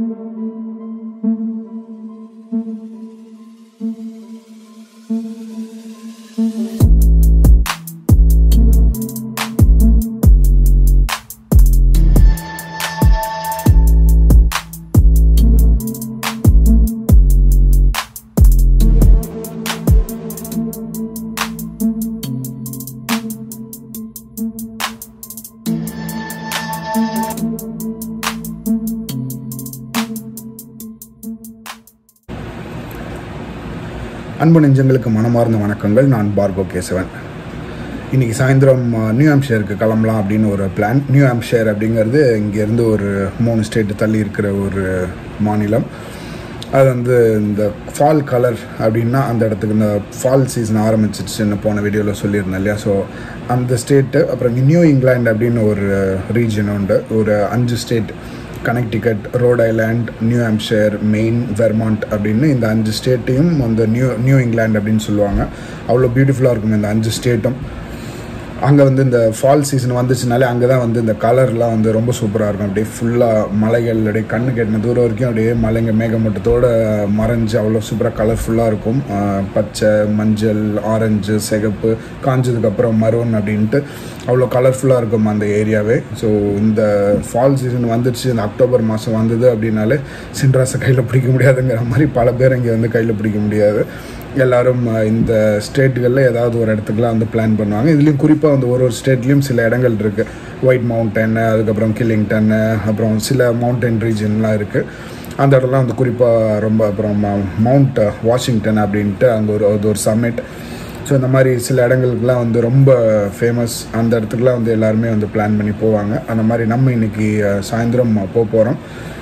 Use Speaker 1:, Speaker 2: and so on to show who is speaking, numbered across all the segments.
Speaker 1: அன்பு நெஞ்சங்களுக்கு மனமார்ந்த வணக்கங்கள் நான் பார்கோ கேசவன் இன்றைக்கி சாயந்தரம் அஹ், நியூ ஹாம்ஷேருக்கு கிளம்பலாம் அப்படின்னு ஒரு பிளான் நியூ ஹாம்ஷேர் அப்படிங்கிறது இங்கேருந்து ஒரு மூணு ஸ்டேட்டு தள்ளி இருக்கிற ஒரு மாநிலம் அது வந்து இந்த ஃபால் கலர் அப்படின்னா அந்த இடத்துக்கு இந்த ஃபால் சீசன் ஆரம்பிச்சிருச்சுன்னு போன வீடியோவில் சொல்லியிருந்தேன் இல்லையா ஸோ அந்த ஸ்டேட்டு அப்புறம் இங்க நியூ இங்கிலாந்து அப்படின்னு ஒரு ரீஜன் உண்டு ஒரு அஞ்சு state Connecticut Rhode Island New Hampshire Maine Vermont அப்படின்னு இந்த அஞ்சு ஸ்டேட்டையும் அந்த நியூ நியூ இங்கிலாந்து அப்படின்னு சொல்லுவாங்க அவ்வளோ பியூட்டிஃபுல்லாக இருக்கும் இந்த அஞ்சு ஸ்டேட்டும் அங்கே வந்து இந்த ஃபால் சீசன் வந்துச்சுனாலே அங்கே தான் வந்து இந்த கலர்லாம் வந்து ரொம்ப சூப்பராக இருக்கும் அப்படியே ஃபுல்லாக மலைகள் அப்படியே கண்ணு கெட்டின தூரம் வரைக்கும் அப்படியே மலைங்க மேகமூட்டத்தோட மறைஞ்சு அவ்வளோ சூப்பராக கலர்ஃபுல்லாக இருக்கும் ஆஹ் பச்சை மஞ்சள் ஆரஞ்சு சிகப்பு காஞ்சதுக்கப்புறம் மரூன் அப்படின்ட்டு அவ்வளோ கலர்ஃபுல்லாக இருக்கும் அந்த ஏரியாவே ஸோ இந்த ஃபால் சீசன் வந்துச்சு இந்த அக்டோபர் மாதம் வந்தது அப்படின்னாலே சின்ராஸை கையில் பிடிக்க முடியாதுங்கிற மாதிரி பல பேர் இங்கே வந்து கையில் பிடிக்க முடியாது எல்லாரும் அஹ், இந்த ஸ்டேட்டுகளில் ஏதாவது ஒரு இடத்துக்குலாம் வந்து பிளான் பண்ணுவாங்க இதுலேயும் குறிப்பாக வந்து ஒரு ஒரு ஸ்டேட்லேயும் சில இடங்கள் இருக்குது ஒயிட் மவுண்டன் அதுக்கப்புறம் கில்லிங்டன் அப்புறம் சில மவுண்டன் ரீஜன்லாம் இருக்குது அந்த இடம்லாம் வந்து குறிப்பாக ரொம்ப அப்புறம் மவுண்ட் வாஷிங்டன் அப்படின்ட்டு அங்கே ஒரு அது ஒரு சம்மிட் ஸோ இந்த மாதிரி சில இடங்களுக்குலாம் வந்து ரொம்ப ஃபேமஸ் அந்த இடத்துக்குலாம் வந்து எல்லாருமே வந்து பிளான் பண்ணி போவாங்க அந்த மாதிரி நம்ம இன்னைக்கு அஹ், சாயந்தரம் போக போகிறோம்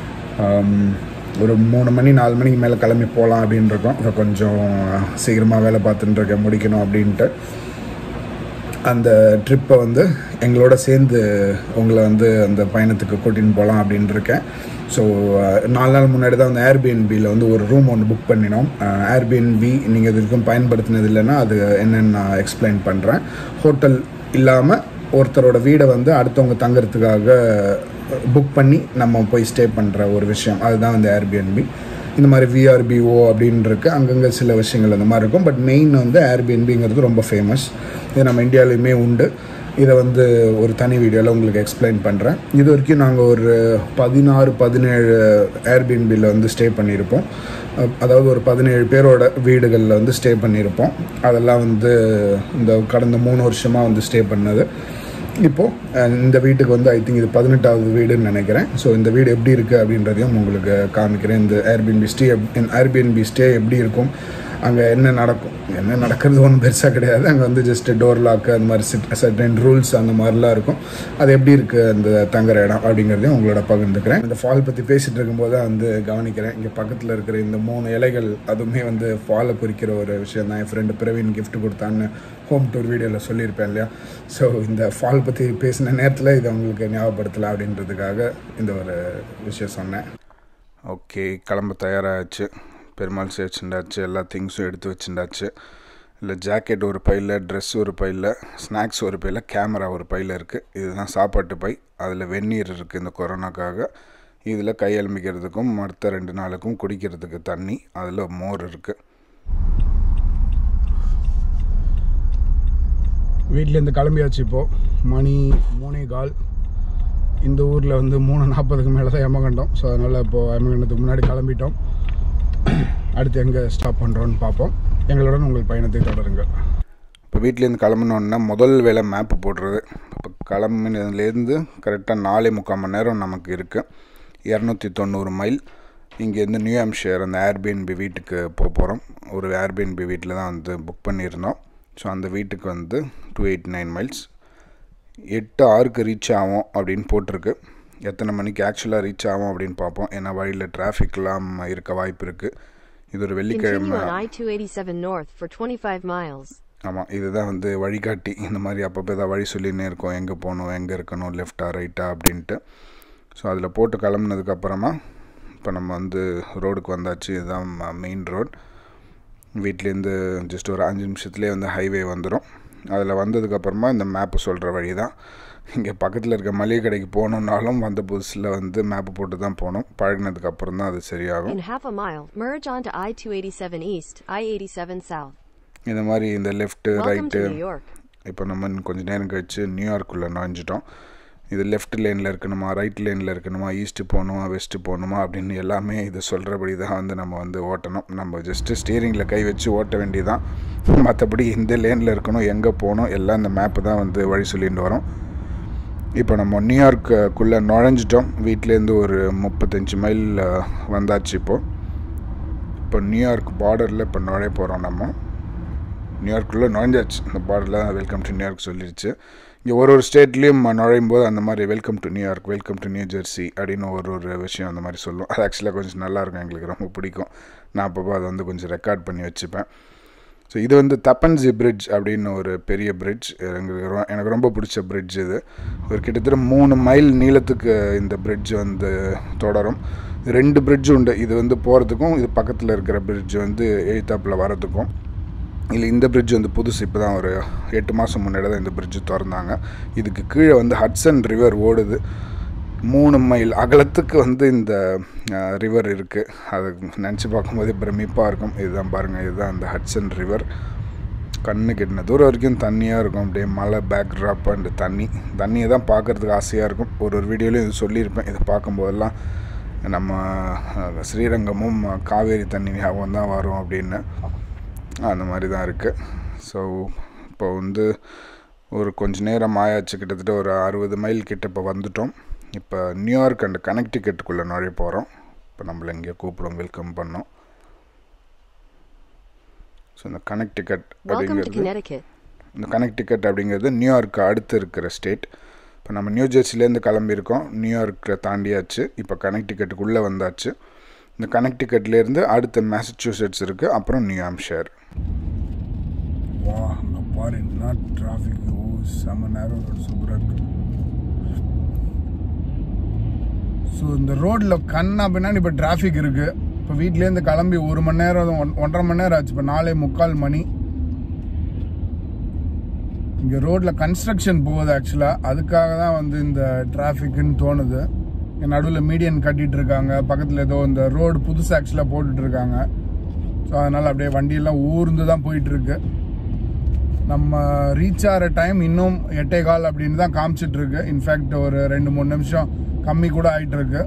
Speaker 1: ஒரு மூணு மணி நாலு மணிக்கு மேலே கிளம்பி போகலாம் அப்படின்னு இருக்கோம் இப்போ கொஞ்சம் சீக்கிரமாக வேலை பார்த்துட்டு இருக்கேன் முடிக்கணும் அப்படின்ட்டு அந்த ட்ரிப்பை வந்து எங்களோட சேர்ந்து உங்களை வந்து அந்த பயணத்துக்கு கூட்டின்னு போகலாம் அப்படின்னு இருக்கேன் ஸோ நாலு நாள் முன்னாடி தான் அந்த ஏர்பிஎன்பியில் வந்து ஒரு ரூம் ஒன்று புக் பண்ணினோம் ஏர்பிஎன்பி நீங்கள் இது வரைக்கும் பயன்படுத்தினது இல்லைன்னா அது என்னன்னு நான் எக்ஸ்பிளைன் பண்ணுறேன் ஹோட்டல் இல்லாமல் ஒருத்தரோட வீடை வந்து அடுத்தவங்க தங்குறதுக்காக புக் பண்ணி நம்ம போய் ஸ்டே பண்ணுற ஒரு விஷயம் அதுதான் வந்து ஏர்பிஎன்பி இந்த மாதிரி விஆர்பிஓ அப்படின்னு இருக்கு அங்கங்கே சில விஷயங்கள் அந்த மாதிரி இருக்கும் பட் மெயின் வந்து ஏர்பிஎன்பிங்கிறது ரொம்ப ஃபேமஸ் இது நம்ம இந்தியாவிலையுமே உண்டு இதை வந்து ஒரு தனி வீடியோவில் உங்களுக்கு எக்ஸ்பிளைன் பண்ணுறேன் இது வரைக்கும் நாங்கள் ஒரு பதினாறு பதினேழு ஏர்பிஎன்பியில் வந்து ஸ்டே பண்ணியிருப்போம் அஹ் அதாவது ஒரு பதினேழு பேரோட வீடுகளில் வந்து ஸ்டே பண்ணியிருப்போம் அதெல்லாம் வந்து இந்த கடந்த மூணு வருஷமாக வந்து ஸ்டே பண்ணது இப்போது இந்த வீட்டுக்கு வந்து ஐ திங்க் இது பதினெட்டாவது வீடுன்னு நினைக்கிறேன் ஸோ இந்த வீடு எப்படி இருக்குது அப்படின்றதையும் உங்களுக்கு காமிக்கிறேன் இந்த ஏர்பிஎன்பி ஸ்டே ஏர்பிஎன்பி ஸ்டே எப்படி இருக்கும் அங்கே என்ன நடக்கும் என்ன நடக்கிறது ஒன்றும் பெருசாக கிடையாது அங்கே வந்து ஜஸ்ட் டோர் லாக்கு அந்த மாதிரி சிட் சர்டன் ரூல்ஸ் அந்த மாதிரிலாம் இருக்கும் அது எப்படி இருக்குது அந்த தங்குற இடம் அப்படிங்கிறதையும் உங்களோட பகிர்ந்துக்கிறேன் இந்த ஃபால் பற்றி பேசிகிட்டு இருக்கும்போது தான் வந்து கவனிக்கிறேன் இங்கே பக்கத்தில் இருக்கிற இந்த மூணு இலைகள் அதுவுமே வந்து ஃபாலை குறிக்கிற ஒரு விஷயம் தான் என் ஃப்ரெண்டு பிரவீன் gift கொடுத்தான்னு ஹோம் டூர் வீடியோவில் சொல்லியிருப்பேன் இல்லையா ஸோ இந்த ஃபால் பற்றி பேசின நேரத்தில் இதை உங்களுக்கு ஞாபகப்படுத்தலாம் அப்படின்றதுக்காக இந்த ஒரு விஷயம் சொன்னேன் ஓகே கிளம்ப தயாராகிடுச்சு பெருமாள் வச்சுட்டாச்சு எல்லா திங்ஸும் எடுத்து வச்சுட்டாச்சு இல்லை ஜாக்கெட் ஒரு பையில் ட்ரெஸ் ஒரு பையில் ஸ்நாக்ஸ் ஒரு பையில் கேமரா ஒரு பையில் இருக்குது இதுதான் சாப்பாட்டு பை அதில் வெந்நீர் இருக்குது இந்த கொரோனாக்காக இதில் கை அலம்பிக்கிறதுக்கும் அடுத்த ரெண்டு நாளுக்கும் குடிக்கிறதுக்கு தண்ணி அதில் மோர் இருக்குது வீட்டிலேருந்து கிளம்பியாச்சு இப்போது மணி மூணே கால் இந்த ஊரில் வந்து மூணு நாற்பதுக்கு மேலே தான் எமகண்டம் ஸோ அதனால் இப்போது எமகண்டத்துக்கு முன்னாடி கிளம்பிட்டோம் அடுத்து எங்கே ஸ்டாப் பண்ணுறோன்னு பார்ப்போம் எங்களுடன் உங்கள் பயணத்தை தொடருங்கள் இப்போ வீட்டிலேருந்து கிளம்பினோன்னா முதல் வேலை மேப்பு போடுறது இப்போ கிளம்பினதுலேருந்து கரெக்டாக நாலே முக்கால் மணி நேரம் நமக்கு இருக்குது இரநூத்தி தொண்ணூறு மைல் இங்கேருந்து நியூ ஹாம்ஷயர் அந்த ஏர்பிஎன்பி வீட்டுக்கு போக போகிறோம் ஒரு ஏர்பிஎன்பி வீட்டில் தான் வந்து புக் பண்ணியிருந்தோம் ஸோ அந்த வீட்டுக்கு வந்து டூ எயிட்டி நைன் மைல்ஸ் எட்டு ஆறுக்கு ரீச் ஆகும் அப்படின்னு போட்டிருக்கு எத்தனை மணிக்கு ஆக்சுவலாக ரீச் ஆகும் அப்படின்னு பார்ப்போம் ஏன்னா வழியில் டிராஃபிக்லாம் இருக்க வாய்ப்பு இருக்குது இது ஒரு
Speaker 2: Continue
Speaker 1: வெள்ளிக்கிழமை
Speaker 2: on I-287 north for 25 miles.
Speaker 1: ஆமாம் இதுதான் வந்து வழிகாட்டி இந்த மாதிரி அப்பப்போ ஏதாவது வழி சொல்லினே இருக்கோம் எங்கே போகணும் எங்கே இருக்கணும் லெஃப்டா ரைட்டா அப்படின்ட்டு ஸோ அதில் போட்டு கிளம்புனதுக்கப்புறமா இப்போ நம்ம வந்து ரோடுக்கு வந்தாச்சு இதுதான் மெயின் ரோட் வீட்லேருந்து ஜஸ்ட் ஒரு அஞ்சு நிமிஷத்துலேயே வந்து ஹைவே வந்துடும் அதில் வந்ததுக்கப்புறமா இந்த மேப்பு சொல்கிற வழி தான் இங்கே பக்கத்தில் இருக்க மளிகை கடைக்கு போகணுன்னாலும் வந்த புதுசில் வந்து மேப்பு போட்டு தான் போகணும் பழகினதுக்கு அப்புறம் தான் அது சரியாகும்
Speaker 2: In half a mile, merge onto I 287 East, I 87 South.
Speaker 1: இந்த மாதிரி இந்த left
Speaker 2: Welcome
Speaker 1: right
Speaker 2: to New York.
Speaker 1: இப்போ நம்ம இன்னும் கொஞ்ச நேரம் கழிச்சு நியூயார்க்குள்ளே நுழைஞ்சிட்டோம் இது லெஃப்ட் லேனில் இருக்கணுமா ரைட் லேனில் இருக்கணுமா ஈஸ்ட்டு போகணுமா வெஸ்ட்டு போகணுமா அப்படின்னு எல்லாமே இது சொல்கிறபடி தான் வந்து நம்ம வந்து ஓட்டணும் நம்ம ஜஸ்ட்டு ஸ்டியரிங்கில் கை வச்சு ஓட்ட வேண்டியதான் மற்றபடி இந்த லேனில் இருக்கணும் எங்கே போகணும் எல்லாம் இந்த மேப்பு தான் வந்து வழி சொல்லிட்டு வரோம் இப்போ நம்ம நியூயார்க்குள்ளே நுழைஞ்சிட்டோம் வீட்டிலேருந்து ஒரு முப்பத்தஞ்சு மைல் அஹ், வந்தாச்சு இப்போது இப்போ நியூயார்க் பார்டரில் இப்போ நுழைய போகிறோம் நம்ம நியூயார்க்குள்ளே நுழைஞ்சாச்சு இந்த பார்டரில் வெல்கம் டு நியூயார்க் சொல்லிடுச்சு இங்கே ஒரு ஒரு ஸ்டேட்லேயும் நுழையும் போது அந்த மாதிரி welcome to New York welcome to New Jersey அப்படின்னு ஒரு ஒரு விஷயம் அந்த மாதிரி சொல்லும் அது ஆக்சுவலாக கொஞ்சம் நல்லாயிருக்கும் எங்களுக்கு ரொம்ப பிடிக்கும் நான் அப்பப்போ அதை வந்து கொஞ்சம் ரெக்கார்ட் பண்ணி வச்சுப்பேன் ஸோ இது வந்து தப்பன்ஜி பிரிட்ஜ் அப்படின்னு ஒரு பெரிய பிரிட்ஜ் எங்களுக்கு ரொ- எனக்கு ரொம்ப பிடிச்ச பிரிட்ஜ் இது ஒரு கிட்டத்தட்ட மூணு மைல் நீளத்துக்கு இந்த பிரிட்ஜ் வந்து தொடரும் ரெண்டு பிரிட்ஜ் உண்டு இது வந்து போகிறதுக்கும் இது பக்கத்தில் இருக்கிற பிரிட்ஜ் வந்து எழுத்தாப்பில் வரதுக்கும் இல்லை இந்த பிரிட்ஜ் வந்து புதுசு இப்போ தான் ஒரு எட்டு மாதம் முன்னாடி தான் இந்த பிரிட்ஜ் திறந்தாங்க இதுக்கு கீழே வந்து ஹட்சன் ரிவர் ஓடுது மூணு மைல் அகலத்துக்கு வந்து இந்த ரிவர் இருக்குது அது நினச்சி பார்க்கும்போதே பிரமிப்பாக இருக்கும் இதுதான் பாருங்கள் இதுதான் அந்த ஹட்சன் ரிவர் கண்ணு கெட்டின தூரம் வரைக்கும் தண்ணியாக இருக்கும் அப்படியே மலை பேக்ட்ராப் அண்ட் தண்ணி தண்ணியை தான் பார்க்குறதுக்கு ஆசையாக இருக்கும் ஒரு ஒரு வீடியோலையும் இது சொல்லியிருப்பேன் இதை பார்க்கும்போதெல்லாம் நம்ம அஹ், ஸ்ரீரங்கமும் அஹ், காவேரி தண்ணி ஞாபகம் தான் வரும் அப்படின்னு அந்த மாதிரி தான் இருக்குது ஸோ இப்போ வந்து ஒரு கொஞ்ச நேரம் ஆயாச்சு கிட்டத்தட்ட ஒரு அறுபது மைல் கிட்ட இப்போ வந்துட்டோம் இப்போ நியூயார்க் அண்ட் கனெக்டிகட்டுக்குள்ளே நுழைய போகிறோம் இப்போ நம்மளை இங்கே கூப்பிடும் வெல்கம் பண்ணோம் ஸோ இந்த கனெக்டிகட்
Speaker 2: Welcome to
Speaker 1: அப்படிங்கிறது
Speaker 2: Connecticut.
Speaker 1: இந்த கனெக்டிகட் அப்படிங்கிறது நியூயார்க்கு அடுத்து இருக்கிற ஸ்டேட் இப்போ நம்ம நியூ ஜெர்சிலேருந்து கிளம்பியிருக்கோம் நியூயார்க்கை தாண்டியாச்சு இப்போ கனெக்டிகட்டுக்குள்ளே வந்தாச்சு இந்த கனெக்டிகட்லேருந்து அடுத்த மேசச்சூசெட்ஸ் இருக்குது அப்புறம் நியூ ஹாம்ஷயர் வா அங்கே பாரு என்ன டிராஃபிக் ஓ செம நேரம் சூப்பராக இருக்கு ஸோ இந்த ரோட்டில் கண்ணா பின்னாடி இப்போ டிராஃபிக் இருக்குது இப்போ வீட்லேருந்து கிளம்பி ஒரு மணி நேரம் ஒன்- ஒன்றரை மணி நேரம் ஆச்சு இப்போ நாலே முக்கால் மணி இங்கே ரோட்டில் கன்ஸ்ட்ரக்ஷன் போகுது ஆக்சுவலாக அதுக்காக தான் வந்து இந்த டிராஃபிக்னு தோணுது இங்க நடுவில் மீடியன் கட்டிட்டு இருக்காங்க பக்கத்தில் ஏதோ இந்த ரோடு புதுசு ஆக்சுவலாக போட்டுட்டு இருக்காங்க ஸோ அதனால் அப்படியே வண்டியெல்லாம் ஊர்ந்து தான் போயிட்டு இருக்கு நம்ம ரீச் ஆகிற டைம் இன்னும் எட்டே கால் அப்படின்னு தான் காமிச்சிட்டு இருக்கு இன்ஃபேக்ட் ஒரு ரெண்டு மூணு நிமிஷம் கம்மி கூட ஆயிட்டு இருக்கு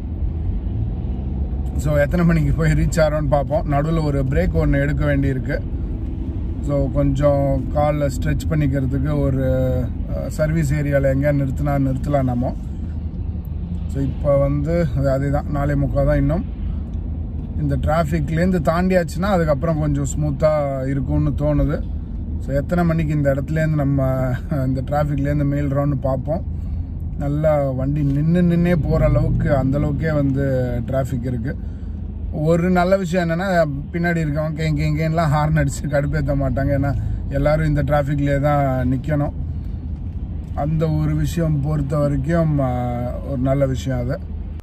Speaker 1: ஸோ எத்தனை மணிக்கு போய் ரீச் ஆகிறோன்னு பார்ப்போம் நடுவில் ஒரு பிரேக் ஒன்று எடுக்க வேண்டியிருக்கு ஸோ கொஞ்சம் காலில் ஸ்ட்ரெச் பண்ணிக்கிறதுக்கு ஒரு சர்வீஸ் ஏரியாவில் எங்கேயா நிறுத்தினா நிறுத்தலாம் நம்ம ஸோ இப்போ வந்து அது அதே தான் நாலே முக்கால் தான் இன்னும் இந்த டிராஃபிக்லேருந்து தாண்டியாச்சுன்னா அதுக்கப்புறம் கொஞ்சம் ஸ்மூத்தாக இருக்கும்னு தோணுது ஸோ எத்தனை மணிக்கு இந்த இடத்துலேருந்து நம்ம இந்த டிராஃபிக்லேருந்து மீள்றோம்னு பார்ப்போம் நல்லா வண்டி நின்று நின்னே போகிற அளவுக்கு அந்த அளவுக்கே வந்து டிராஃபிக் இருக்குது ஒரு நல்ல விஷயம் என்னென்னா பின்னாடி இருக்கவங்க கேங் கேங் கேன்லாம் ஹார்ன் அடித்து கடுப்பேற்ற மாட்டாங்க ஏன்னா எல்லாரும் இந்த டிராஃபிக்லேயே தான் நிற்கணும் அந்த ஒரு விஷயம் பொறுத்த வரைக்கும் ஆ, ஒரு நல்ல விஷயம் அது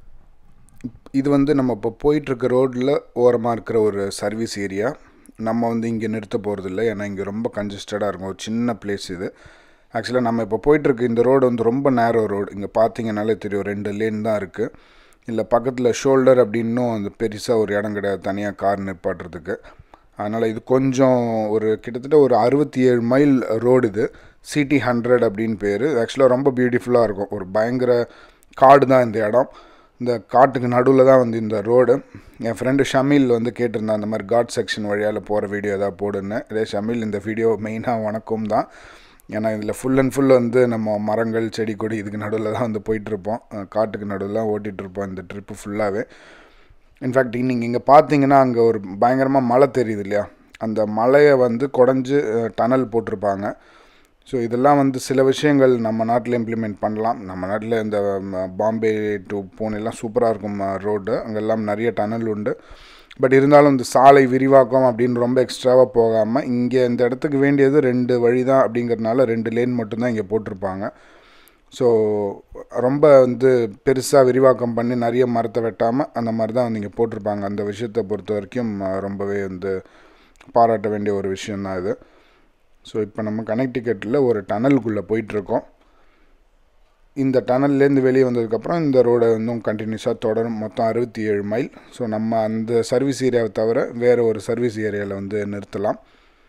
Speaker 1: இது வந்து நம்ம இப்போ போயிட்டுருக்க ரோட்டில் ஓரமாக இருக்கிற ஒரு சர்வீஸ் ஏரியா நம்ம வந்து இங்கே நிறுத்த போகிறதில்ல ஏன்னா இங்கே ரொம்ப கன்ஜஸ்டடாக இருக்கும் ஒரு சின்ன பிளேஸ் இது ஆக்சுவலாக நம்ம இப்போ போயிட்டுருக்க இந்த ரோடு வந்து ரொம்ப நேரோ ரோடு இங்கே பார்த்தீங்கனாலே தெரியும் ரெண்டு லேன் தான் இருக்குது இல்லை பக்கத்தில் ஷோல்டர் அப்படின்னும் அந்த பெருசாக ஒரு இடம் கிடையாது தனியாக கார் நிற்பாட்டுறதுக்கு அதனால் இது கொஞ்சம் ஒரு கிட்டத்தட்ட ஒரு அறுபத்தி ஏழு மைல் ரோடு இது சிடி ஹண்ட்ரட் அப்படின்னு பேர் ஆக்சுவலாக ரொம்ப பியூட்டிஃபுல்லாக இருக்கும் ஒரு பயங்கர காடு தான் இந்த இடம் இந்த காட்டுக்கு நடுவில் தான் வந்து இந்த ரோடு என் ஃப்ரெண்டு ஷமீல் வந்து கேட்டிருந்தான் அந்த மாதிரி காட் செக்ஷன் வழியால் போகிற வீடியோ ஏதாவது போடுன்னு இதே ஷமீல் இந்த வீடியோ மெயினாக வணக்கம் தான் ஏன்னா இதில் ஃபுல் அண்ட் ஃபுல் வந்து நம்ம மரங்கள் செடி கொடி இதுக்கு நடுவில் தான் வந்து போயிட்டுருப்போம் அஹ் காட்டுக்கு நடுவில் தான் ஓட்டிகிட்ருப்போம் இந்த ட்ரிப்பு ஃபுல்லாகவே இன்ஃபேக்ட் நீங்கள் இங்கே பார்த்தீங்கன்னா அங்கே ஒரு பயங்கரமாக மலை தெரியுது இல்லையா அந்த மலையை வந்து குடஞ்சி டனல் போட்டிருப்பாங்க ஸோ இதெல்லாம் வந்து சில விஷயங்கள் நம்ம நாட்டில் இம்ப்ளிமெண்ட் பண்ணலாம் நம்ம நாட்டில் இந்த ம, பாம்பே டு பூனெல்லாம் சூப்பராக இருக்கும் ரோடு அங்கெல்லாம் நிறைய டனல் உண்டு பட் இருந்தாலும் இந்த சாலை விரிவாக்கம் அப்படின்னு ரொம்ப எக்ஸ்ட்ராவாக போகாமல் இங்கே இந்த இடத்துக்கு வேண்டியது ரெண்டு வழி தான் அப்படிங்கிறதுனால ரெண்டு லேன் மட்டும்தான் இங்கே போட்டிருப்பாங்க ஸோ ரொம்ப வந்து பெருசாக விரிவாக்கம் பண்ணி நிறைய மரத்தை வெட்டாமல் அந்த மாதிரி தான் வந்து இங்கே போட்டிருப்பாங்க அந்த விஷயத்தை பொறுத்த வரைக்கும் அஹ், ரொம்பவே வந்து பாராட்ட வேண்டிய ஒரு விஷயந்தான் இது ஸோ இப்போ நம்ம கனெக்டிகட்டில் ஒரு டனலுக்குள்ளே போயிட்டுருக்கோம் இந்த டனல்லேருந்து வெளியே வந்ததுக்கப்புறம் இந்த ரோடை இன்னும் கண்டினியூஸாக தொடரும் மொத்தம் அறுபத்தி ஏழு மைல் ஸோ நம்ம அந்த சர்வீஸ் ஏரியாவை தவிர வேறு ஒரு சர்வீஸ் ஏரியாவில் வந்து நிறுத்தலாம்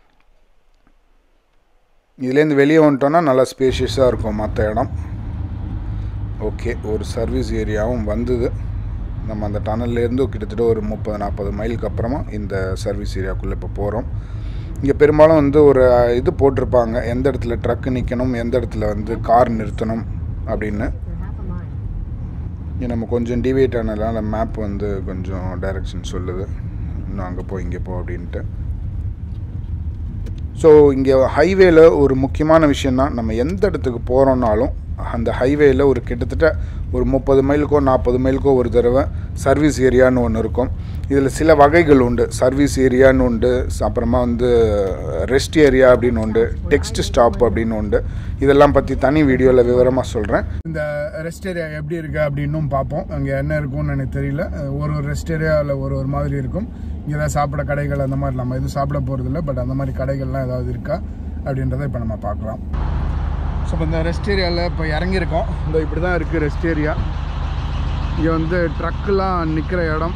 Speaker 1: இதுலேருந்து வெளியே வந்துட்டோன்னா நல்லா ஸ்பேஷியஸாக இருக்கும் மற்ற இடம் ஓகே ஒரு சர்வீஸ் ஏரியாவும் வந்தது நம்ம அந்த டனல்லேருந்து கிட்டத்தட்ட ஒரு முப்பது நாற்பது மைலுக்கு அப்புறமா இந்த சர்வீஸ் ஏரியாவுக்குள்ளே இப்போ போகிறோம் இங்கே பெரும்பாலும் வந்து ஒரு இது போட்டிருப்பாங்க எந்த இடத்துல ட்ரக்கு நிற்கணும் எந்த இடத்துல வந்து கார் நிறுத்தணும் அப்படின்னு இங்கே நம்ம கொஞ்சம் டிவேட் ஆனதுனால மேப் வந்து கொஞ்சம் டைரக்ஷன் சொல்லுது இன்னும் அங்கே போ இங்கே போ அப்படின்ட்டு ஸோ இங்கே ஹைவேல ஒரு முக்கியமான விஷயம்னா நம்ம எந்த இடத்துக்கு போகிறோன்னாலும் அந்த ஹைவேயில் ஒரு கிட்டத்தட்ட ஒரு முப்பது மைலுக்கோ நாற்பது மைலுக்கோ ஒரு தடவை சர்வீஸ் ஏரியான்னு ஒன்று இருக்கும் இதில் சில வகைகள் உண்டு சர்வீஸ் ஏரியான்னு உண்டு அப்புறமா வந்து ரெஸ்ட் ஏரியா அப்படின்னு உண்டு டெக்ஸ்ட் ஸ்டாப் அப்படின்னு உண்டு இதெல்லாம் பற்றி தனி வீடியோவில் விவரமாக சொல்கிறேன் இந்த ரெஸ்ட் ஏரியா எப்படி இருக்குது அப்படின்னும் பார்ப்போம் அங்கே என்ன இருக்கும்னு எனக்கு தெரியல ஒரு ஒரு ரெஸ்ட் ஏரியாவில் ஒரு ஒரு மாதிரி இருக்கும் இங்கே ஏதாவது சாப்பிட கடைகள் அந்த மாதிரி நம்ம எதுவும் சாப்பிட போகிறதில்ல பட் அந்த மாதிரி கடைகள்லாம் ஏதாவது இருக்கா அப்படின்றத இப்போ நம்ம பார்க்கலாம் ஸோ இப்போ இந்த ரெஸ்ட் ஏரியாவில் இப்போ இறங்கியிருக்கோம் இந்த இப்படி தான் இருக்குது ரெஸ்ட் ஏரியா இங்கே வந்து ட்ரக்குலாம் நிற்கிற இடம்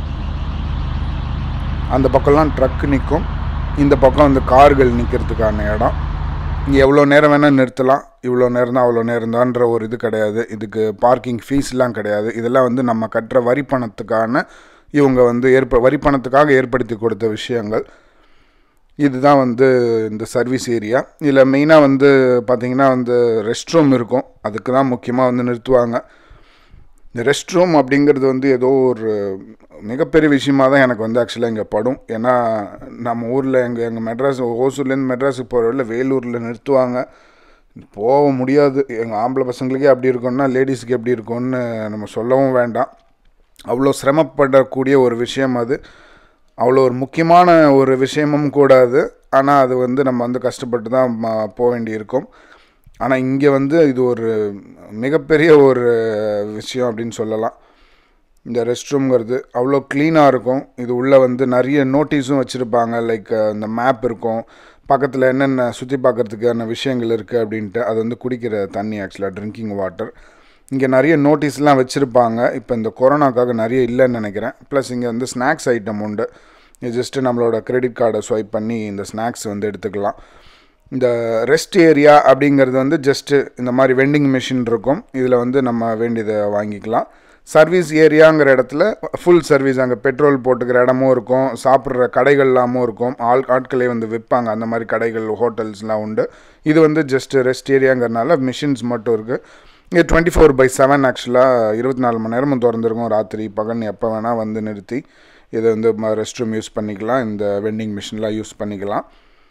Speaker 1: அந்த பக்கம்லாம் ட்ரக் நிற்கும் இந்த பக்கம் வந்து கார்கள் நிற்கிறதுக்கான இடம் இங்கே எவ்வளோ நேரம் வேணால் நிறுத்தலாம் இவ்வளோ நேரம் தான் அவ்வளோ நேரம் தான்ற ஒரு இது கிடையாது இதுக்கு பார்க்கிங் ஃபீஸ்லாம் கிடையாது இதெல்லாம் வந்து நம்ம கட்டுற வரி பணத்துக்கான இவங்க வந்து ஏற்ப வரி பணத்துக்காக ஏற்படுத்தி கொடுத்த விஷயங்கள் இதுதான் வந்து இந்த சர்வீஸ் ஏரியா இதில் மெயினாக வந்து பார்த்திங்கன்னா வந்து ரெஸ்ட் ரூம் இருக்கும் அதுக்கு தான் முக்கியமாக வந்து நிறுத்துவாங்க இந்த ரெஸ்ட் ரூம் அப்படிங்கிறது வந்து ஏதோ ஒரு மிகப்பெரிய விஷயமாக தான் எனக்கு வந்து ஆக்சுவலாக இங்கே படும் ஏன்னா நம்ம ஊரில் எங்கள் எங்கள் மெட்ராஸ் ஓசூர்லேருந்து மெட்ராஸுக்கு போகிற வழியில் வேலூரில் நிறுத்துவாங்க போக முடியாது எங்கள் ஆம்பளை பசங்களுக்கே அப்படி இருக்கும்னா லேடிஸுக்கு எப்படி இருக்கும்னு நம்ம சொல்லவும் வேண்டாம் அவ்வளோ சிரமப்படக்கூடிய ஒரு விஷயம் அது அவ்வளோ ஒரு முக்கியமான ஒரு விஷயமும் கூட அது ஆனால் அது வந்து நம்ம வந்து கஷ்டப்பட்டு தான் போக வேண்டியிருக்கும் ஆனால் இங்கே வந்து இது ஒரு மிகப்பெரிய ஒரு விஷயம் அப்படின்னு சொல்லலாம் இந்த ரெஸ்ட் ரூம்ங்கிறது அவ்வளோ க்ளீனாக இருக்கும் இது உள்ளே வந்து நிறைய நோட்டீஸும் வச்சுருப்பாங்க லைக் இந்த மேப் இருக்கும் பக்கத்தில் என்னென்ன சுற்றி பார்க்குறதுக்கான விஷயங்கள் இருக்குது அப்படின்ட்டு அது வந்து குடிக்கிற தண்ணி ஆக்சுவலாக ட்ரிங்கிங் வாட்டர் இங்கே நிறைய நோட்டீஸ்லாம் வச்சுருப்பாங்க இப்போ இந்த கொரோனாக்காக நிறைய இல்லைன்னு நினைக்கிறேன் ப்ளஸ் இங்கே வந்து ஸ்நாக்ஸ் ஐட்டம் உண்டு இது ஜஸ்ட்டு நம்மளோட கிரெடிட் கார்டை ஸ்வைப் பண்ணி இந்த ஸ்நாக்ஸ் வந்து எடுத்துக்கலாம் இந்த ரெஸ்ட் ஏரியா அப்படிங்கிறது வந்து ஜஸ்ட்டு இந்த மாதிரி வெண்டிங் மிஷின் இருக்கும் இதில் வந்து நம்ம வேண்டியதை வாங்கிக்கலாம் சர்வீஸ் ஏரியாங்கிற இடத்துல ஃபுல் சர்வீஸ் அங்கே பெட்ரோல் போட்டுக்கிற இடமும் இருக்கும் சாப்பிட்ற கடைகள்லாமும் இருக்கும் ஆள் ஆட்களே வந்து விற்பாங்க அந்த மாதிரி கடைகள் ஹோட்டல்ஸ்லாம் உண்டு இது வந்து ஜஸ்ட் ரெஸ்ட் ஏரியாங்கிறனால மிஷின்ஸ் மட்டும் இருக்குது இது டுவெண்ட்டி ஃபோர் பை செவன் ஆக்சுவலாக இருபத்தி நாலு மணி நேரமும் திறந்துருக்கும் ராத்திரி பகல் எப்போ வேணால் வந்து நிறுத்தி இதை வந்து ரெஸ்ட் ரூம் யூஸ் பண்ணிக்கலாம் இந்த வெண்டிங் மிஷின்லாம் யூஸ் பண்ணிக்கலாம்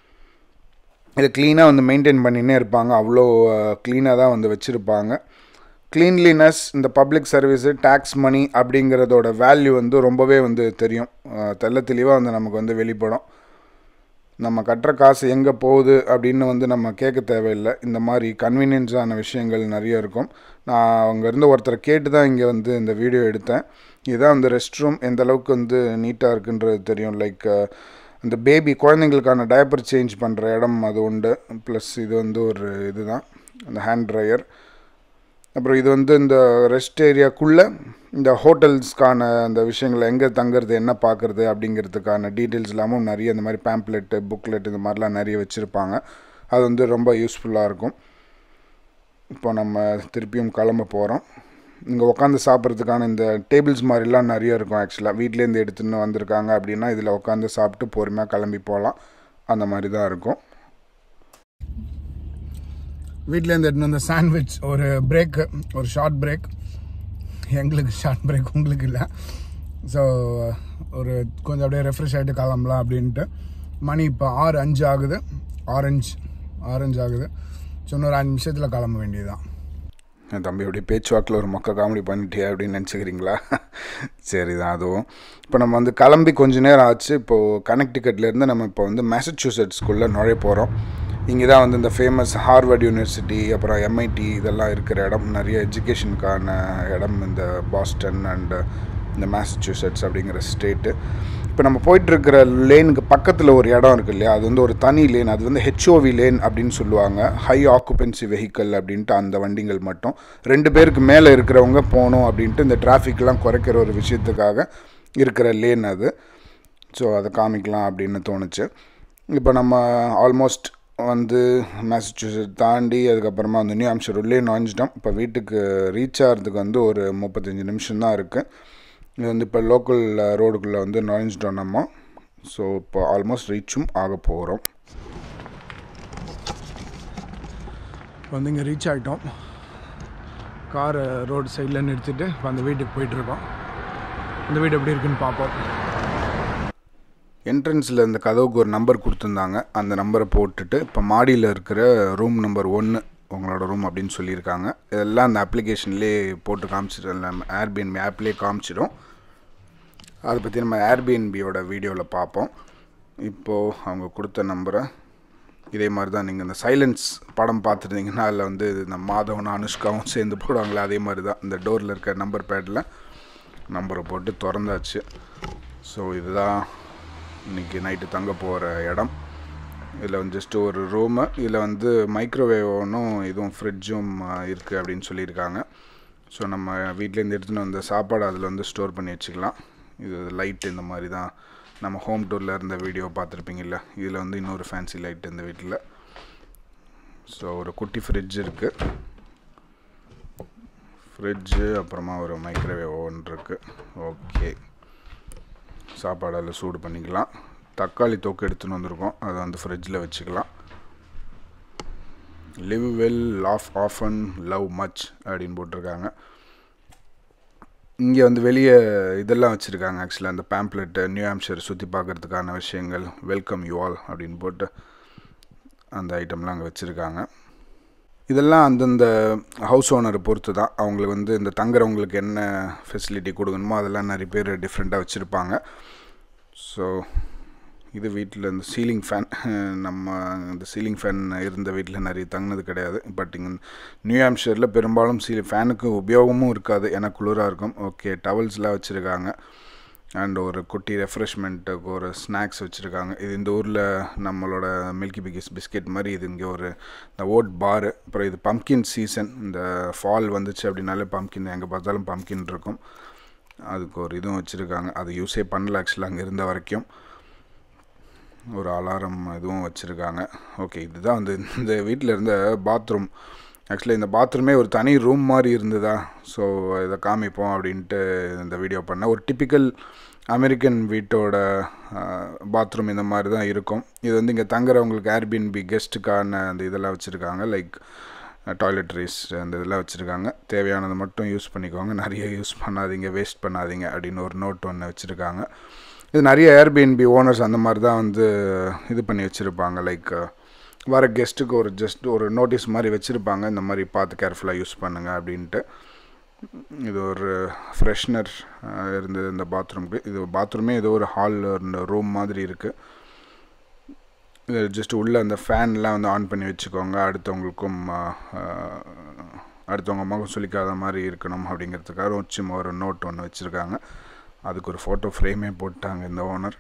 Speaker 1: இதை க்ளீனாக வந்து மெயின்டைன் பண்ணினே இருப்பாங்க அவ்வளோ க்ளீனாக தான் வந்து வச்சுருப்பாங்க க்ளீன்லினஸ் இந்த பப்ளிக் சர்வீஸு டேக்ஸ் மணி அப்படிங்கிறதோட வேல்யூ வந்து ரொம்பவே வந்து தெரியும் தெல்ல தெளிவாக வந்து நமக்கு வந்து வெளிப்படும் நம்ம கட்டுற காசு எங்கே போகுது அப்படின்னு வந்து நம்ம கேட்க தேவையில்லை இந்த மாதிரி கன்வீனியன்ஸான விஷயங்கள் நிறைய இருக்கும் நான் அங்கேருந்து ஒருத்தரை கேட்டு தான் இங்கே வந்து இந்த வீடியோ எடுத்தேன் இதுதான் அந்த ரெஸ்ட் ரூம் எந்த அளவுக்கு வந்து நீட்டாக இருக்குன்றது தெரியும் லைக் இந்த பேபி குழந்தைங்களுக்கான டயப்பர் சேஞ்ச் பண்ணுற இடம் அது உண்டு ப்ளஸ் இது வந்து ஒரு இதுதான் அந்த ஹேண்ட் ட்ரையர் அப்புறம் இது வந்து இந்த ரெஸ்ட் ஏரியாக்குள்ளே இந்த ஹோட்டல்ஸ்க்கான அந்த விஷயங்களை எங்கே தங்குறது என்ன பார்க்குறது அப்படிங்கிறதுக்கான டீட்டெயில்ஸ் இல்லாமல் நிறைய இந்த மாதிரி பேம்ப்ளெட்டு புக்லெட் இந்த மாதிரிலாம் நிறைய வச்சுருப்பாங்க அது வந்து ரொம்ப யூஸ்ஃபுல்லாக இருக்கும் இப்போ நம்ம திருப்பியும் கிளம்ப போகிறோம் இங்கே உட்காந்து சாப்பிட்றதுக்கான இந்த டேபிள்ஸ் மாதிரிலாம் நிறைய இருக்கும் ஆக்சுவலாக வீட்லேருந்து எடுத்துன்னு வந்திருக்காங்க அப்படின்னா இதில் உட்காந்து சாப்பிட்டு பொறுமையாக கிளம்பி போகலாம் அந்த மாதிரி தான் இருக்கும் வீட்டிலேருந்து எடுத்துன்னு வந்த சாண்ட்விச் ஒரு பிரேக்கு ஒரு ஷார்ட் பிரேக் எங்களுக்கு ஷார்ட் பிரேக் உங்களுக்கு இல்லை ஸோ ஒரு கொஞ்சம் அப்படியே ரெஃப்ரெஷ் ஆகிட்டு கிளம்பலாம் அப்படின்ட்டு மணி இப்போ ஆறு அஞ்சு ஆகுது ஆரஞ்சு ஆரஞ்சு ஆகுது ஸோ இன்னொரு அஞ்சு நிமிஷத்தில் கிளம்ப வேண்டியதுதான் என் தம்பி அப்படியே பேச்சுவாக்கில் ஒரு மொக்க காமெடி பண்ணிட்டியா அப்படின்னு நினச்சிக்கிறீங்களா சரி தான் அதுவும் இப்போ நம்ம வந்து கிளம்பி கொஞ்ச நேரம் ஆச்சு இப்போது கனெக்டிகட்லேருந்து நம்ம இப்போ வந்து மேசச்சூசெட்ஸ்குள்ளே நுழைய போகிறோம் இங்கே தான் வந்து இந்த ஃபேமஸ் ஹார்வர்ட் யூனிவர்சிட்டி அப்புறம் எம்ஐடி இதெல்லாம் இருக்கிற இடம் நிறைய எஜுகேஷனுக்கான இடம் இந்த பாஸ்டன் அண்டு இந்த மேசச்சூசெட்ஸ் அப்படிங்கிற ஸ்டேட்டு இப்போ நம்ம போயிட்டுருக்கிற லேனுக்கு பக்கத்தில் ஒரு இடம் இருக்கு இல்லையா அது வந்து ஒரு தனி லேன் அது வந்து ஹெச்ஓவி லேன் அப்படின்னு சொல்லுவாங்க ஹை ஆக்குபென்சி வெஹிக்கல் அப்படின்ட்டு அந்த வண்டிகள் மட்டும் ரெண்டு பேருக்கு மேலே இருக்கிறவங்க போகணும் அப்படின்ட்டு இந்த டிராஃபிக்லாம் குறைக்கிற ஒரு விஷயத்துக்காக இருக்கிற லேன் அது ஸோ அதை காமிக்கலாம் அப்படின்னு தோணுச்சு இப்போ நம்ம ஆல்மோஸ்ட் வந்து மேசச்சூசெட் தாண்டி அதுக்கப்புறமா அந்த நியூ ஆம்ஷர் உள்ளே நுழைஞ்சிட்டோம் இப்போ வீட்டுக்கு ரீச் ஆகிறதுக்கு வந்து ஒரு முப்பத்தஞ்சு நிமிஷம் தான் இருக்குது இது வந்து இப்போ லோக்கல் ரோடுக்குள்ளே வந்து நுழைஞ்சிட்டோம் நம்ம ஸோ இப்போ ஆல்மோஸ்ட் ரீச்சும் ஆக போகிறோம்
Speaker 3: வந்து இங்கே ரீச் ஆகிட்டோம் காரை ரோடு சைடில் நிறுத்திட்டு இப்போ அந்த வீட்டுக்கு போயிட்டுருக்கோம் அந்த வீடு எப்படி இருக்குன்னு பார்ப்போம்
Speaker 1: என்ட்ரன்ஸில் இந்த கதவுக்கு ஒரு நம்பர் கொடுத்துருந்தாங்க அந்த நம்பரை போட்டுட்டு இப்போ மாடியில் இருக்கிற ரூம் நம்பர் ஒன்று உங்களோட ரூம் அப்படின்னு சொல்லியிருக்காங்க இதெல்லாம் அந்த அப்ளிகேஷன்லேயே போட்டு காமிச்சிடும் ஏர்பிஎன்பி ஆப்லேயே காமிச்சிடும் அதை பற்றி நம்ம ஏர்பிஎன்பியோட வீடியோவில் பார்ப்போம் இப்போது அவங்க கொடுத்த நம்பரை இதே மாதிரி தான் நீங்கள் இந்த சைலன்ஸ் படம் பார்த்துருந்தீங்கன்னா அதில் வந்து இந்த மாதவனும் அனுஷ்காவும் சேர்ந்து போடுவாங்களே அதே மாதிரி தான் இந்த டோரில் இருக்க நம்பர் பேடில் நம்பரை போட்டு திறந்தாச்சு ஸோ இதுதான் இன்றைக்கி நைட்டு தங்க போகிற இடம் இதில் வந்து ஜஸ்ட்டு ஒரு ரூமு இதில் வந்து மைக்ரோவேவ் ஓவனும் இதுவும் ஃப்ரிட்ஜும் இருக்குது அப்படின்னு சொல்லியிருக்காங்க ஸோ நம்ம வீட்டிலேருந்து எடுத்துகிட்டு வந்த சாப்பாடு அதில் வந்து ஸ்டோர் பண்ணி வச்சுக்கலாம் இது லைட் இந்த மாதிரி தான் நம்ம ஹோம் டூரில் இருந்த வீடியோ பார்த்துருப்பீங்கல்ல இதில் வந்து இன்னொரு ஃபேன்சி லைட் இந்த வீட்டில் ஸோ ஒரு குட்டி ஃப்ரிட்ஜ் இருக்குது ஃப்ரிட்ஜு அப்புறமா ஒரு மைக்ரோவேவ் ஓவன் இருக்குது ஓகே சாப்பாடு அதில் சூடு பண்ணிக்கலாம் தக்காளி தொக்கு எடுத்துன்னு வந்திருக்கோம் அதை வந்து ஃப்ரிட்ஜில் வச்சுக்கலாம் live well laugh often love much அப்படின்னு போட்டிருக்காங்க இங்கே வந்து வெளியே இதெல்லாம் வச்சுருக்காங்க ஆக்சுவலாக அந்த பேம்ப்ளெட்டு நியூ ஆம்ஷர் சுற்றி பார்க்குறதுக்கான விஷயங்கள் வெல்கம் யூ ஆல் அப்படின்னு போட்டு அந்த ஐட்டம்லாம் அங்கே வச்சுருக்காங்க இதெல்லாம் அந்தந்த ஹவுஸ் ஓனரை பொறுத்து தான் அவங்களுக்கு வந்து இந்த தங்குறவங்களுக்கு என்ன ஃபெசிலிட்டி கொடுக்கணுமோ அதெல்லாம் நிறைய பேர் டிஃப்ரெண்ட்டாக வச்சுருப்பாங்க ஸோ இது வீட்டில் இந்த சீலிங் ஃபேன் நம்ம இந்த சீலிங் ஃபேன் இருந்த வீட்டில் நிறைய தங்கினது கிடையாது பட் இங்கே நியூ ஆம்ஷரில் பெரும்பாலும் சீலிங் ஃபேனுக்கு உபயோகமும் இருக்காது ஏன்னா குளிராக இருக்கும் ஓகே டவல்ஸ்லாம் வச்சுருக்காங்க அண்ட் ஒரு குட்டி ரெஃப்ரெஷ்மெண்ட்டுக்கு ஒரு ஸ்நாக்ஸ் வச்சுருக்காங்க இது இந்த ஊரில் நம்மளோட மில்கி பிகிஸ் பிஸ்கெட் மாதிரி இது இங்கே ஒரு இந்த ஓட் பாரு அப்புறம் இது பம்கின் சீசன் இந்த ஃபால் வந்துச்சு அப்படின்னாலே பம்கின் எங்கே பார்த்தாலும் பம்கின் இருக்கும் அதுக்கு ஒரு இதுவும் வச்சுருக்காங்க அது யூஸே பண்ணல ஆக்சுவலாக அங்கே இருந்த வரைக்கும் ஒரு அலாரம் இதுவும் வச்சுருக்காங்க ஓகே இதுதான் வந்து இந்த வீட்டில் இருந்த பாத்ரூம் ஆக்சுவலி இந்த பாத்ரூமே ஒரு தனி ரூம் மாதிரி இருந்ததா ஸோ இதை காமிப்போம் அப்படின்ட்டு இந்த வீடியோ பண்ணேன் ஒரு டிப்பிக்கல் அமெரிக்கன் வீட்டோட பாத்ரூம் இந்த மாதிரி தான் இருக்கும் இது வந்து இங்கே தங்குறவங்களுக்கு ஏர்பின்பி கெஸ்ட்டுக்கான அந்த இதெல்லாம் வச்சுருக்காங்க லைக் டாய்லெட்ரிஸ் அந்த இதெல்லாம் வச்சுருக்காங்க தேவையானதை மட்டும் யூஸ் பண்ணிக்கோங்க நிறைய யூஸ் பண்ணாதீங்க வேஸ்ட் பண்ணாதீங்க அப்படின்னு ஒரு நோட் ஒன்று வச்சுருக்காங்க இது நிறைய ஏர்பிஎன்பி ஓனர்ஸ் அந்த மாதிரி தான் வந்து இது பண்ணி வச்சுருப்பாங்க லைக் வர கெஸ்ட்டுக்கு ஒரு ஜஸ்ட் ஒரு நோட்டீஸ் மாதிரி வச்சுருப்பாங்க இந்த மாதிரி பார்த்து கேர்ஃபுல்லாக யூஸ் பண்ணுங்கள் அப்படின்ட்டு இது ஒரு ஃப்ரெஷ்னர் இருந்தது இந்த பாத்ரூம்க்கு இது பாத்ரூமே ஏதோ ஒரு ஹால் ரூம் மாதிரி இருக்குது இது ஜஸ்ட் உள்ளே அந்த ஃபேன்லாம் வந்து ஆன் பண்ணி வச்சுக்கோங்க அடுத்தவங்களுக்கும் அடுத்தவங்க முகம் சொல்லிக்காத மாதிரி இருக்கணும் அப்படிங்கிறதுக்காக சும்மா ஒரு நோட் ஒன்று வச்சுருக்காங்க அதுக்கு ஒரு ஃபோட்டோ ஃப்ரேமே போட்டாங்க இந்த ஓனர்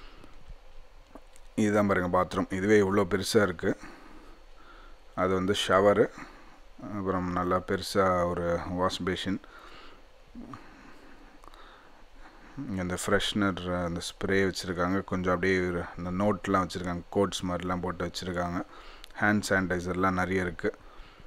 Speaker 1: இதுதான் பாருங்கள் பாத்ரூம் இதுவே இவ்வளோ பெருசாக இருக்குது அது வந்து ஷவரு அப்புறம் நல்லா பெருசாக ஒரு வாஷ் பேஷின் இந்த ஃப்ரெஷ்னர் அந்த ஸ்ப்ரே வச்சுருக்காங்க கொஞ்சம் அப்படியே இந்த நோட்லாம் வச்சுருக்காங்க கோட்ஸ் மாதிரிலாம் போட்டு வச்சுருக்காங்க ஹேண்ட் சானிடைசர்லாம் நிறைய இருக்குது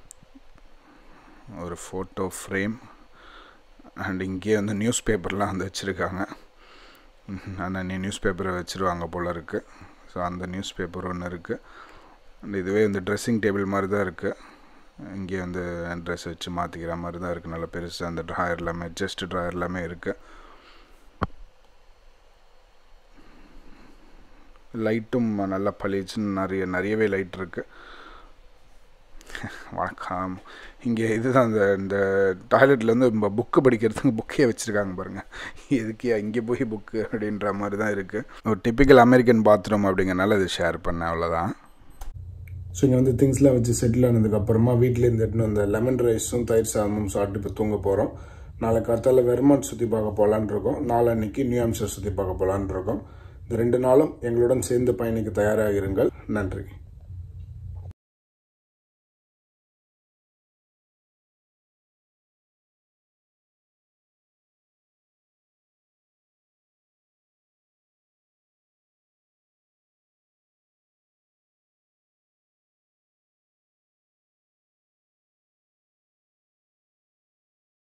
Speaker 1: ஒரு ஃபோட்டோ ஃப்ரேம் அண்ட் இங்கேயே வந்து நியூஸ் பேப்பர்லாம் வந்து வச்சுருக்காங்க ஆனால் நீ நியூஸ் பேப்பரை வச்சுருவாங்க போல் இருக்குது ஸோ அந்த நியூஸ் பேப்பர் ஒன்று இருக்குது அண்ட் இதுவே இந்த ட்ரெஸ்ஸிங் டேபிள் மாதிரி தான் இருக்குது இங்கே வந்து ட்ரெஸ் வச்சு மாற்றிக்கிற மாதிரி தான் இருக்குது நல்லா பெருசாக அந்த ட்ராயர் எல்லாமே செஸ்ட் ட்ராயர் எல்லாமே இருக்குது லைட்டும் நல்லா பளிச்சுன்னு நிறைய நிறையவே லைட் இருக்குது வணக்கம் இங்கே இதுதான் இந்த இந்த டாய்லெட்லேருந்து நம்ம புக்கு படிக்கிறதுக்கு புக்கே வச்சுருக்காங்க பாருங்கள் எதுக்கு இங்கே போய் புக்கு அப்படின்ற மாதிரி தான் இருக்குது ஒரு டிப்பிக்கல் அமெரிக்கன் பாத்ரூம் அப்படிங்கிறனால இது ஷேர் பண்ணேன் அவ்வளோதான்
Speaker 3: ஸோ இங்கே வந்து திங்ஸ்லாம் வச்சு செட்டில் ஆனதுக்கப்புறமா வீட்டிலேருந்து எடுத்துன்னு அந்த லெமன் ரைஸும் தயிர் சாதமும் சாப்பிட்டு இப்போ தூங்க போகிறோம்
Speaker 1: நாளை காத்தால வெர்மண்ட் சுற்றி பார்க்க போகலான்னு இருக்கோம் நாளன்னைக்கு நியூ ஹாம்ஷர் சுற்றி பார்க்க போகலான்னு இருக்கோம் இந்த ரெண்டு நாளும் எங்களுடன் சேர்ந்து பயணிக்க தயாராக இருங்கள் நன்றி